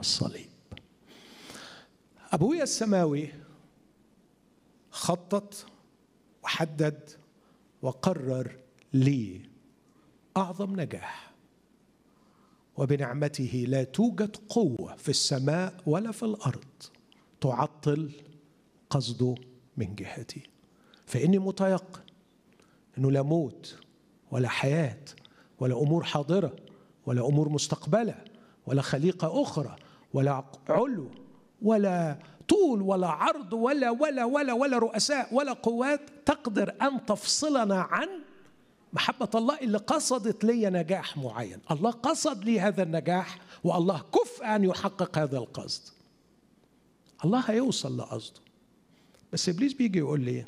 الصليب ابويا السماوي خطط وحدد وقرر لي اعظم نجاح وبنعمته لا توجد قوه في السماء ولا في الارض تعطل قصده من جهتي فاني متيقن انه لا موت ولا حياه ولا امور حاضره ولا امور مستقبله ولا خليقه اخرى ولا علو ولا طول ولا عرض ولا ولا ولا ولا رؤساء ولا قوات تقدر ان تفصلنا عن محبة الله اللي قصدت لي نجاح معين الله قصد لي هذا النجاح والله كفء أن يحقق هذا القصد الله هيوصل لقصده بس إبليس بيجي يقول لي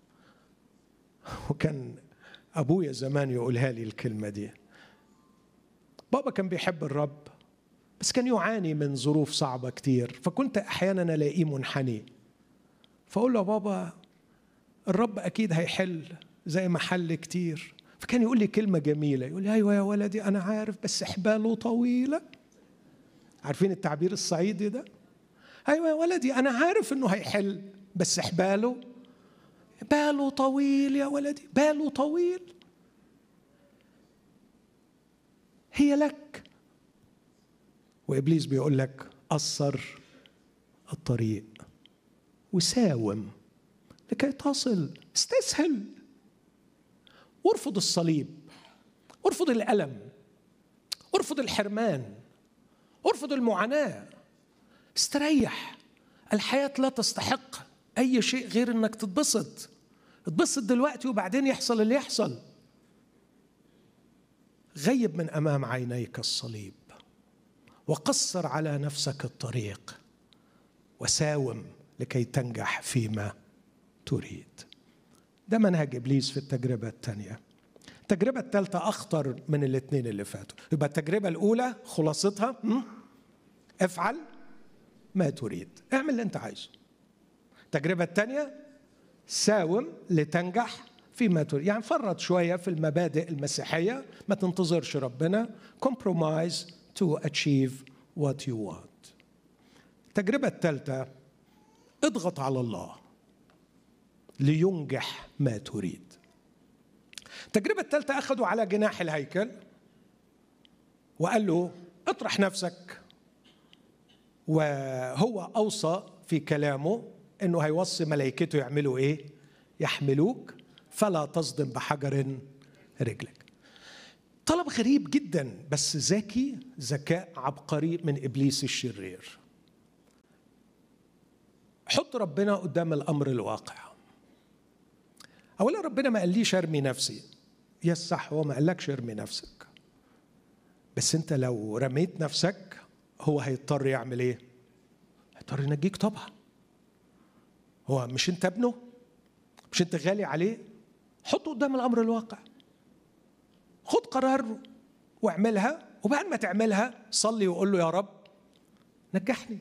وكان أبويا زمان يقولها لي الكلمة دي بابا كان بيحب الرب بس كان يعاني من ظروف صعبة كتير فكنت أحيانا ألاقيه منحني فأقول له يا بابا الرب أكيد هيحل زي ما حل كتير فكان يقول لي كلمة جميلة يقول لي أيوة يا ولدي أنا عارف بس حباله طويلة عارفين التعبير الصعيدي ده أيوة يا ولدي أنا عارف إنه هيحل بس حباله باله طويل يا ولدي باله طويل هي لك وإبليس بيقول لك قصر الطريق وساوم لكي تصل استسهل وارفض الصليب ارفض الألم ارفض الحرمان ارفض المعاناة استريح الحياة لا تستحق أي شيء غير إنك تتبسط اتبسط دلوقتي وبعدين يحصل اللي يحصل غيب من أمام عينيك الصليب وقصر على نفسك الطريق وساوم لكي تنجح فيما تريد ده منهج ابليس في التجربه الثانيه التجربه الثالثه اخطر من الاثنين اللي فاتوا يبقى التجربه الاولى خلاصتها افعل ما تريد اعمل اللي انت عايزه التجربه الثانيه ساوم لتنجح فيما تريد يعني فرط شويه في المبادئ المسيحيه ما تنتظرش ربنا compromise to achieve what you want التجربه الثالثه اضغط على الله لينجح ما تريد التجربة الثالثة أخذوا على جناح الهيكل وقال له اطرح نفسك وهو أوصى في كلامه أنه هيوصي ملائكته يعملوا إيه يحملوك فلا تصدم بحجر رجلك طلب غريب جدا بس ذكي ذكاء عبقري من إبليس الشرير حط ربنا قدام الأمر الواقع اولا ربنا ما قاليش ارمي نفسي يا صح هو ما قالكش ارمي نفسك بس انت لو رميت نفسك هو هيضطر يعمل ايه هيضطر ينجيك طبعا هو مش انت ابنه مش انت غالي عليه حطه قدام الامر الواقع خد قرار واعملها وبعد ما تعملها صلي وقول له يا رب نجحني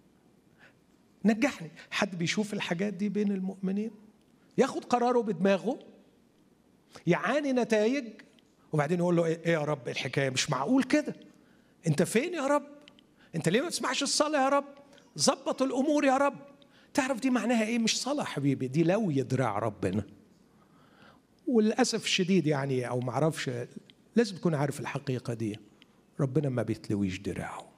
نجحني حد بيشوف الحاجات دي بين المؤمنين ياخد قراره بدماغه يعاني نتائج وبعدين يقول له ايه يا رب الحكايه مش معقول كده انت فين يا رب انت ليه ما تسمعش الصلاه يا رب ظبط الامور يا رب تعرف دي معناها ايه مش صلاه حبيبي دي لو يدرع ربنا وللاسف الشديد يعني او ما اعرفش لازم تكون عارف الحقيقه دي ربنا ما بيتلويش دراعه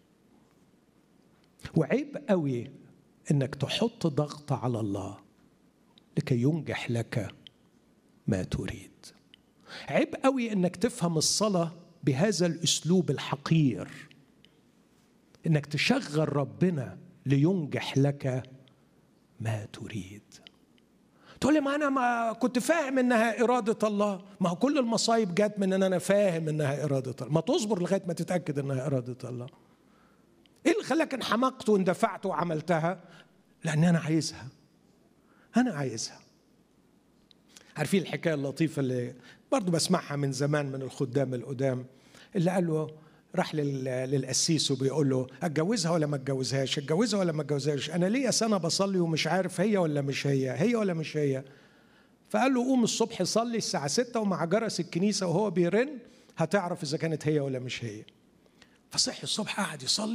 وعيب قوي انك تحط ضغط على الله لكي ينجح لك ما تريد عيب قوي انك تفهم الصلاه بهذا الاسلوب الحقير انك تشغل ربنا لينجح لك ما تريد تقول لي ما انا ما كنت فاهم انها اراده الله ما هو كل المصايب جت من ان انا فاهم انها اراده الله ما تصبر لغايه ما تتاكد انها اراده الله ايه اللي خلاك انحمقت واندفعت وعملتها لان انا عايزها أنا عايزها عارفين الحكاية اللطيفة اللي برضو بسمعها من زمان من الخدام القدام اللي قال له راح للقسيس وبيقول له اتجوزها ولا ما اتجوزهاش اتجوزها ولا ما اتجوزهاش انا ليا سنه بصلي ومش عارف هي ولا مش هي هي ولا مش هي فقال له قوم الصبح صلي الساعه 6 ومع جرس الكنيسه وهو بيرن هتعرف اذا كانت هي ولا مش هي فصحي الصبح قعد يصلي